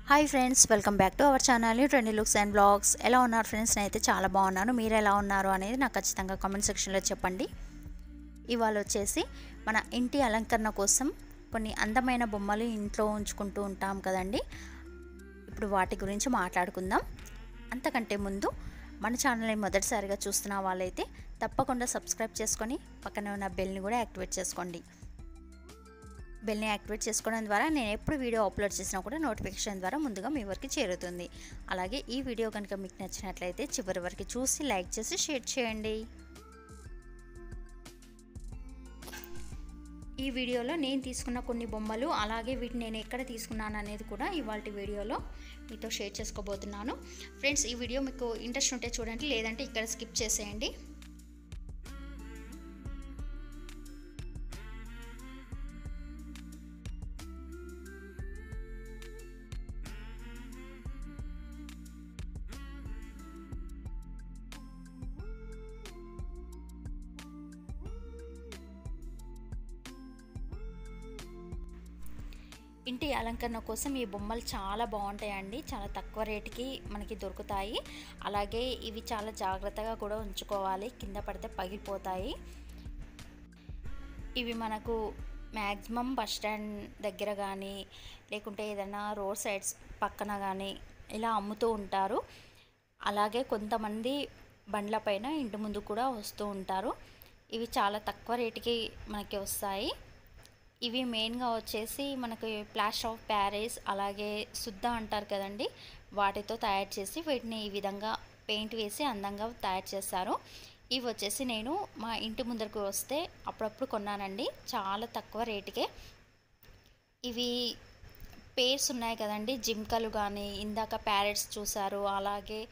hi friends welcome back to our channel trendy looks and blogs ఎలా ఉన్నారు friends నేనైతే చాలా బాగున్నాను మీరు ఎలా ఉన్నారు అనేది నాకు ఖచ్చితంగా కామెంట్ సెక్షన్లో చెప్పండి ఇవాళ వచ్చేసి మన ఇంటి అలంకరణ కోసం కొన్ని అందమైన బొమ్మలు ఇంట్లో ఉంచుకుంటూ ఉంటాం కదండి ఇప్పుడు వాటి గురించి మాట్లాడుకుందాం అంతకంటే ముందు మన ఛానల్ని మొదటిసారిగా చూస్తున్న వాళ్ళైతే తప్పకుండా సబ్స్క్రైబ్ చేసుకొని పక్కనే ఉన్న బెల్ని కూడా యాక్టివేట్ చేసుకోండి బెల్ని యాక్టివేట్ చేసుకోవడం ద్వారా నేను ఎప్పుడు వీడియో అప్లోడ్ చేసినా కూడా నోటిఫికేషన్ ద్వారా ముందుగా మీ వరకు చేరుతుంది అలాగే ఈ వీడియో కనుక మీకు నచ్చినట్లయితే చివరి వరకు చూసి లైక్ చేసి షేర్ చేయండి ఈ వీడియోలో నేను తీసుకున్న కొన్ని బొమ్మలు అలాగే వీటిని నేను ఎక్కడ తీసుకున్నాను అనేది కూడా ఇవాళ వీడియోలో మీతో షేర్ చేసుకోబోతున్నాను ఫ్రెండ్స్ ఈ వీడియో మీకు ఇంట్రెస్ట్ ఉంటే చూడండి లేదంటే ఇక్కడ స్కిప్ చేసేయండి ఇంటి అలంకరణ కోసం ఈ బొమ్మలు చాలా బాగుంటాయండి చాలా తక్కువ రేటుకి మనకి దొరుకుతాయి అలాగే ఇవి చాలా జాగ్రత్తగా కూడా ఉంచుకోవాలి కింద పడితే పగిలిపోతాయి ఇవి మనకు మ్యాక్సిమం బస్ స్టాండ్ దగ్గర కానీ లేకుంటే ఏదైనా రోడ్ సైడ్స్ పక్కన కానీ ఇలా అమ్ముతూ ఉంటారు అలాగే కొంతమంది బండ్ల పైన ఇంటి ముందు కూడా వస్తూ ఉంటారు ఇవి చాలా తక్కువ రేటుకి మనకి వస్తాయి ఇవి మెయిన్గా వచ్చేసి మనకి ప్లాస్టర్ ఆఫ్ ప్యారిస్ అలాగే శుద్ధ అంటారు కదండి వాటితో తయారు చేసి వీటిని ఈ విధంగా పెయింట్ వేసి అందంగా తయారు చేస్తారు ఇవి వచ్చేసి నేను మా ఇంటి ముందరకు వస్తే అప్పుడప్పుడు కొన్నానండి చాలా తక్కువ రేటుకే ఇవి పేర్స్ ఉన్నాయి కదండి జింకలు కానీ ఇందాక ప్యారెట్స్ చూసారు అలాగే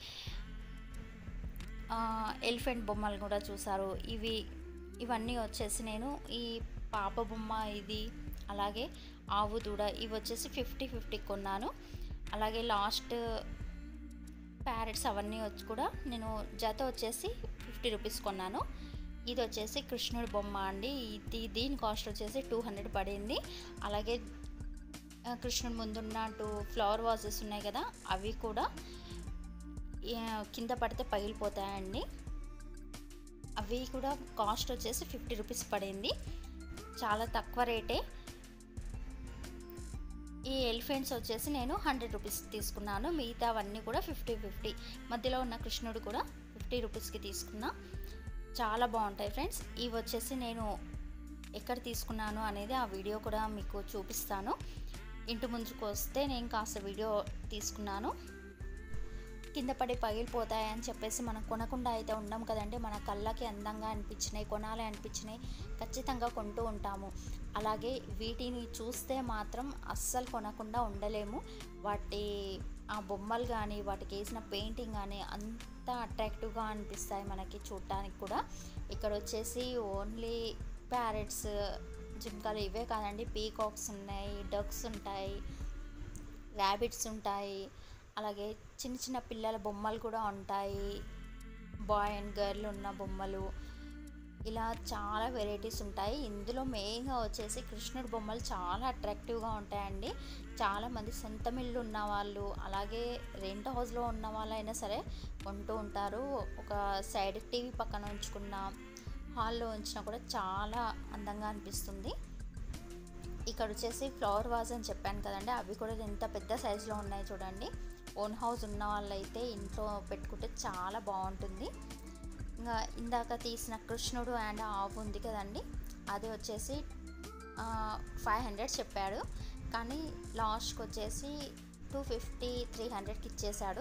ఎలిఫెంట్ బొమ్మలు కూడా చూసారు ఇవి ఇవన్నీ వచ్చేసి నేను ఈ పాప బొమ్మ ఇది అలాగే ఆవు దూడ ఇవి వచ్చేసి ఫిఫ్టీ ఫిఫ్టీ కొన్నాను అలాగే లాస్ట్ ప్యారెట్స్ అవన్నీ వచ్చి కూడా నేను జత వచ్చేసి ఫిఫ్టీ రూపీస్ కొన్నాను ఇది వచ్చేసి కృష్ణుడి బొమ్మ అండి ఇది దీని కాస్ట్ వచ్చేసి టూ హండ్రెడ్ పడింది అలాగే కృష్ణుడి ముందున్న టూ ఫ్లవర్ వాజెస్ ఉన్నాయి కదా అవి కూడా కింద పడితే పగిలిపోతాయండి అవి కూడా కాస్ట్ వచ్చేసి ఫిఫ్టీ రూపీస్ పడింది చాలా తక్కువ రేటే ఈ ఎలిఫెంట్స్ వచ్చేసి నేను హండ్రెడ్ రూపీస్ తీసుకున్నాను మిగతావన్నీ కూడా ఫిఫ్టీ ఫిఫ్టీ మధ్యలో ఉన్న కృష్ణుడు కూడా ఫిఫ్టీ రూపీస్కి తీసుకున్నా చాలా బాగుంటాయి ఫ్రెండ్స్ ఇవి వచ్చేసి నేను ఎక్కడ తీసుకున్నాను అనేది ఆ వీడియో కూడా మీకు చూపిస్తాను ఇంటి ముందుకు వస్తే నేను కాస్త వీడియో తీసుకున్నాను కింద పడి పగిలిపోతాయని చెప్పేసి మనం కొనకుండా అయితే ఉండం కదండి మన కళ్ళకి అందంగా అనిపించినాయి కొనాలి అనిపించినాయి ఖచ్చితంగా కొంటూ ఉంటాము అలాగే వీటిని చూస్తే మాత్రం అస్సలు కొనకుండా ఉండలేము వాటి ఆ బొమ్మలు కానీ వాటికి వేసిన పెయింటింగ్ కానీ అంత అట్రాక్టివ్గా అనిపిస్తాయి మనకి చూడటానికి కూడా ఇక్కడ వచ్చేసి ఓన్లీ ప్యారెట్స్ జింకలు ఇవే కాదండి పీకాక్స్ ఉన్నాయి డక్స్ ఉంటాయి ర్యాబిట్స్ ఉంటాయి అలాగే చిన్న చిన్న పిల్లల బొమ్మలు కూడా ఉంటాయి బాయ్ అండ్ గర్ల్ ఉన్న బొమ్మలు ఇలా చాలా వెరైటీస్ ఉంటాయి ఇందులో మెయిన్గా వచ్చేసి కృష్ణుడి బొమ్మలు చాలా అట్రాక్టివ్గా ఉంటాయండి చాలామంది సొంత మిల్లు ఉన్న వాళ్ళు అలాగే రెంట్ హౌస్లో ఉన్న వాళ్ళైనా సరే కొంటూ ఉంటారు ఒక సైడ్ టీవీ పక్కన ఉంచుకున్న హాల్లో ఉంచినా కూడా చాలా అందంగా అనిపిస్తుంది ఇక్కడ వచ్చేసి ఫ్లవర్ వాజ్ అని చెప్పాను కదండి అవి కూడా ఎంత పెద్ద సైజులో ఉన్నాయి చూడండి ఓన్ హౌస్ ఉన్న వాళ్ళైతే ఇంట్లో పెట్టుకుంటే చాలా బాగుంటుంది ఇంకా ఇందాక తీసిన కృష్ణుడు అండ్ ఆవు ఉంది కదండి అది వచ్చేసి ఫైవ్ హండ్రెడ్ చెప్పాడు కానీ లాస్ట్కి వచ్చేసి టూ ఫిఫ్టీ త్రీ హండ్రెడ్కి ఇచ్చేశాడు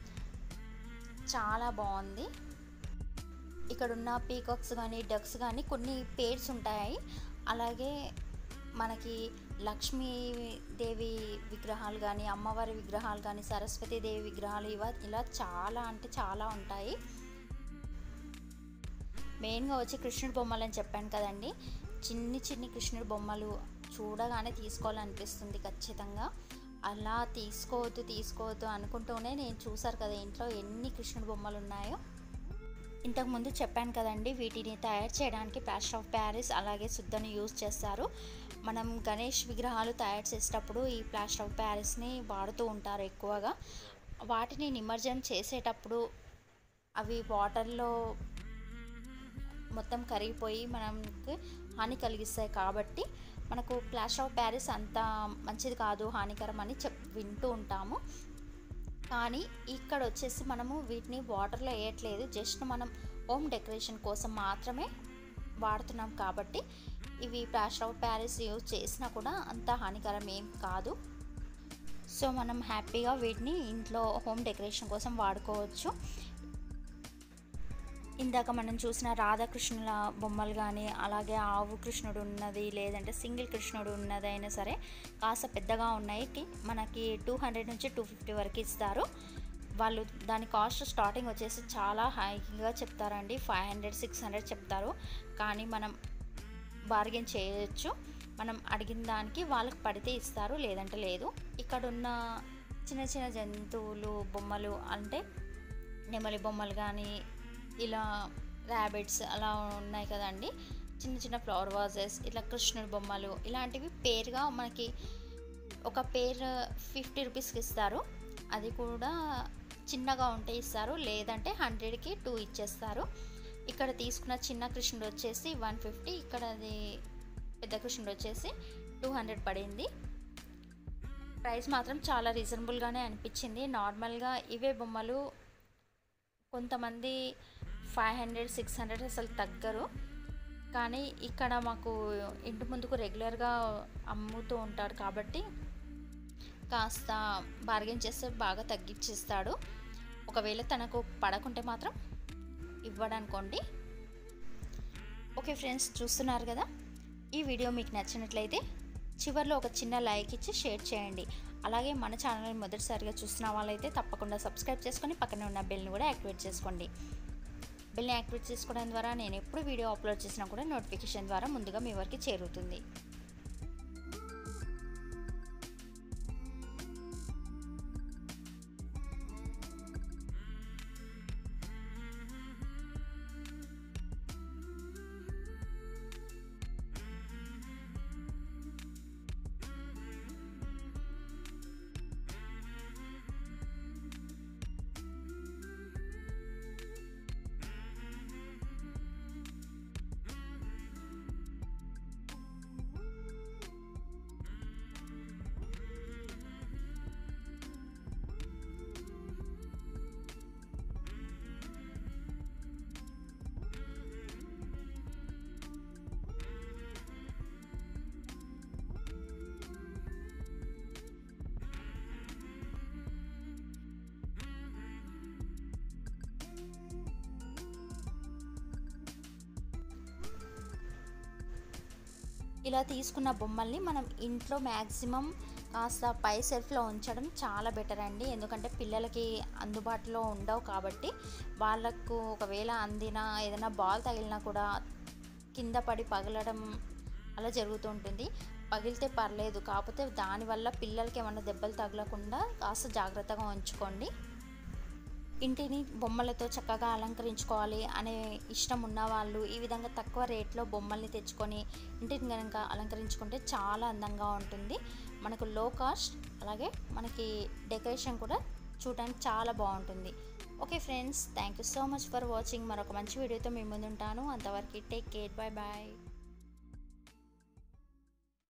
చాలా బాగుంది ఇక్కడ ఉన్న పీకాక్స్ కానీ డక్స్ కానీ కొన్ని పేర్స్ ఉంటాయి అలాగే మనకి లక్ష్మీదేవి విగ్రహాలు కానీ అమ్మవారి విగ్రహాలు కానీ సరస్వతీదేవి విగ్రహాలు ఇవ ఇలా చాలా అంటే చాలా ఉంటాయి మెయిన్గా వచ్చి కృష్ణుడి బొమ్మలు అని చెప్పాను కదండి చిన్ని చిన్ని కృష్ణుడి బొమ్మలు చూడగానే తీసుకోవాలనిపిస్తుంది ఖచ్చితంగా అలా తీసుకోవద్దు తీసుకోవద్దు అనుకుంటూనే నేను చూసారు కదా ఇంట్లో ఎన్ని కృష్ణుడి బొమ్మలు ఉన్నాయో ఇంతకుముందు చెప్పాను కదండి వీటిని తయారు చేయడానికి ప్లాస్టర్ ఆఫ్ ప్యారిస్ అలాగే శుద్ధని యూజ్ చేస్తారు మనం గణేష్ విగ్రహాలు తయారు చేసేటప్పుడు ఈ ప్లాస్టర్ ఆఫ్ ప్యారిస్ని వాడుతూ ఉంటారు ఎక్కువగా వాటిని నిమజ్జనం చేసేటప్పుడు అవి వాటర్లో మొత్తం కరిగిపోయి మనకి హాని కలిగిస్తాయి కాబట్టి మనకు ప్లాస్టర్ ఆఫ్ ప్యారిస్ అంత మంచిది కాదు హానికరం అని చెప్ వింటూ ఉంటాము కానీ ఇక్కడ వచ్చేసి మనము వీటిని వాటర్లో వేయట్లేదు జస్ట్ మనం హోమ్ డెకరేషన్ కోసం మాత్రమే వాడుతున్నాం కాబట్టి ఇవి ప్లాస్టర్ ఆఫ్ ప్యారిస్ యూజ్ చేసినా కూడా అంత హానికరం ఏం కాదు సో మనం హ్యాపీగా వీటిని ఇంట్లో హోమ్ డెకరేషన్ కోసం వాడుకోవచ్చు ఇందాక మనం చూసిన రాధాకృష్ణుల బొమ్మలు కానీ అలాగే ఆవు కృష్ణుడు ఉన్నది లేదంటే సింగిల్ కృష్ణుడు ఉన్నది అయినా సరే కాస్త పెద్దగా ఉన్నాయి మనకి టూ హండ్రెడ్ నుంచి టూ ఫిఫ్టీ వరకు ఇస్తారు వాళ్ళు దాని కాస్ట్ స్టార్టింగ్ వచ్చేసి చాలా హైగా చెప్తారండి ఫైవ్ హండ్రెడ్ సిక్స్ హండ్రెడ్ చెప్తారు కానీ మనం బార్గెన్ చేయొచ్చు మనం అడిగిన దానికి వాళ్ళకి పడితే ఇస్తారు లేదంటే లేదు ఇక్కడ ఉన్న చిన్న చిన్న జంతువులు బొమ్మలు అంటే నెమలి బొమ్మలు కానీ ఇలా ర్యాబిట్స్ అలా ఉన్నాయి కదండి చిన్న చిన్న ఫ్లవర్ వాజెస్ ఇట్లా కృష్ణుడి బొమ్మలు ఇలాంటివి పేరుగా మనకి ఒక పేరు ఫిఫ్టీ రూపీస్కి ఇస్తారు అది కూడా చిన్నగా ఉంటే ఇస్తారు లేదంటే హండ్రెడ్కి టూ ఇచ్చేస్తారు ఇక్కడ తీసుకున్న చిన్న కృష్ణుడు వచ్చేసి వన్ ఫిఫ్టీ ఇక్కడ అది పెద్ద కృష్ణుడు వచ్చేసి టూ హండ్రెడ్ పడింది ప్రైస్ మాత్రం చాలా రీజనబుల్గానే అనిపించింది నార్మల్గా ఇవే బొమ్మలు కొంతమంది ఫైవ్ హండ్రెడ్ సిక్స్ హండ్రెడ్ అసలు తగ్గరు కానీ ఇక్కడ మాకు ఇంటి ముందుకు రెగ్యులర్గా అమ్ముతూ ఉంటాడు కాబట్టి కాస్త బార్గెన్ చేస్తే బాగా తగ్గించిస్తాడు ఒకవేళ తనకు పడకుంటే మాత్రం ఇవ్వడనుకోండి ఓకే ఫ్రెండ్స్ చూస్తున్నారు కదా ఈ వీడియో మీకు నచ్చినట్లయితే చివరిలో ఒక చిన్న లైక్ ఇచ్చి షేర్ చేయండి అలాగే మన ఛానల్ని మొదటిసారిగా చూస్తున్న వాళ్ళైతే తప్పకుండా సబ్స్క్రైబ్ చేసుకొని పక్కనే ఉన్న బెల్ని కూడా యాక్టివేట్ చేసుకోండి బెల్ని యాక్టివేట్ చేసుకోవడం ద్వారా నేను ఎప్పుడు వీడియో అప్లోడ్ చేసినా కూడా నోటిఫికేషన్ ద్వారా ముందుగా మీ వరకు చేరుతుంది ఇలా తీసుకున్న బొమ్మల్ని మనం ఇంట్లో మ్యాక్సిమం కాస్త పై సెల్ఫ్లో ఉంచడం చాలా బెటర్ అండి ఎందుకంటే పిల్లలకి అందుబాటులో ఉండవు కాబట్టి వాళ్ళకు ఒకవేళ అందిన ఏదైనా బాల్ తగిలినా కూడా కింద పడి పగలడం అలా జరుగుతూ ఉంటుంది పగిలితే పర్లేదు కాకపోతే దానివల్ల పిల్లలకి ఏమన్నా దెబ్బలు తగలకుండా కాస్త జాగ్రత్తగా ఉంచుకోండి ఇంటిని బొమ్మలతో చక్కగా అలంకరించుకోవాలి అనే ఇష్టం ఉన్నవాళ్ళు ఈ విధంగా తక్కువ రేట్లో బొమ్మల్ని తెచ్చుకొని ఇంటిని కనుక అలంకరించుకుంటే చాలా అందంగా ఉంటుంది మనకు లో కాస్ట్ అలాగే మనకి డెకరేషన్ కూడా చూడడానికి చాలా బాగుంటుంది okay friends thank you so much for watching మరొక మంచి వీడియోతో మీ ముందుంటాను అంతవరకు టేక్ కేర్ బాయ్ బాయ్